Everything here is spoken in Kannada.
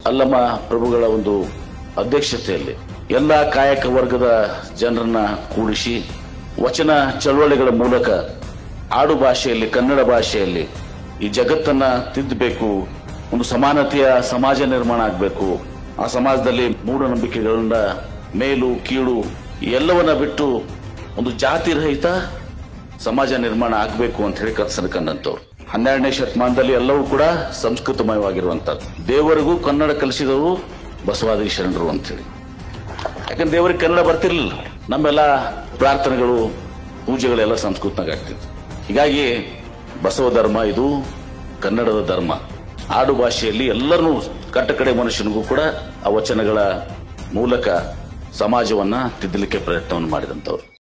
ಅಲ್ಲಮ್ಮ ಪ್ರಭುಗಳ ಒಂದು ಅಧ್ಯಕ್ಷತೆಯಲ್ಲಿ ಎಲ್ಲ ಕಾಯಕ ವರ್ಗದ ಜನರನ್ನ ಕೂಡಿಸಿ ವಚನ ಚಳವಳಿಗಳ ಮೂಲಕ ಆಡು ಭಾಷೆಯಲ್ಲಿ ಕನ್ನಡ ಭಾಷೆಯಲ್ಲಿ ಈ ಜಗತ್ತನ್ನ ತಿದ್ದಬೇಕು ಒಂದು ಸಮಾನತೆಯ ಸಮಾಜ ನಿರ್ಮಾಣ ಆಗಬೇಕು ಆ ಸಮಾಜದಲ್ಲಿ ಮೂಢನಂಬಿಕೆಗಳನ್ನ ಮೇಲು ಕೀಳು ಎಲ್ಲವನ್ನ ಬಿಟ್ಟು ಒಂದು ಜಾತಿ ರಹಿತ ಸಮಾಜ ನಿರ್ಮಾಣ ಆಗಬೇಕು ಅಂತ ಹೇಳಿ ಕನಸನ್ನು ಕಂಡಂತವ್ರು ಹನ್ನೆರಡನೇ ಶತಮಾನದಲ್ಲಿ ಎಲ್ಲವೂ ಕೂಡ ಸಂಸ್ಕೃತಮಯವಾಗಿರುವಂತದ್ದು ದೇವರಿಗೂ ಕನ್ನಡ ಕಲಿಸಿದವರು ಬಸವಾದಿ ಶರಣರು ಅಂತೇಳಿ ಯಾಕಂದ್ರೆ ದೇವರಿಗೆ ಕನ್ನಡ ಬರ್ತಿರ್ಲಿಲ್ಲ ನಮ್ಮೆಲ್ಲ ಪ್ರಾರ್ಥನೆಗಳು ಪೂಜೆಗಳೆಲ್ಲ ಸಂಸ್ಕೃತನಾಗ ಆಗ್ತಿತ್ತು ಹೀಗಾಗಿ ಬಸವ ಧರ್ಮ ಇದು ಕನ್ನಡದ ಧರ್ಮ ಆಡು ಭಾಷೆಯಲ್ಲಿ ಎಲ್ಲರನ್ನೂ ಕಟ್ಟ ಕಡೆ ಮನುಷ್ಯನಿಗೂ ಕೂಡ ಆ ವಚನಗಳ ಮೂಲಕ ಸಮಾಜವನ್ನ ತಿದ್ದಲಿಕ್ಕೆ ಪ್ರಯತ್ನವನ್ನು ಮಾಡಿದಂತವ್ರು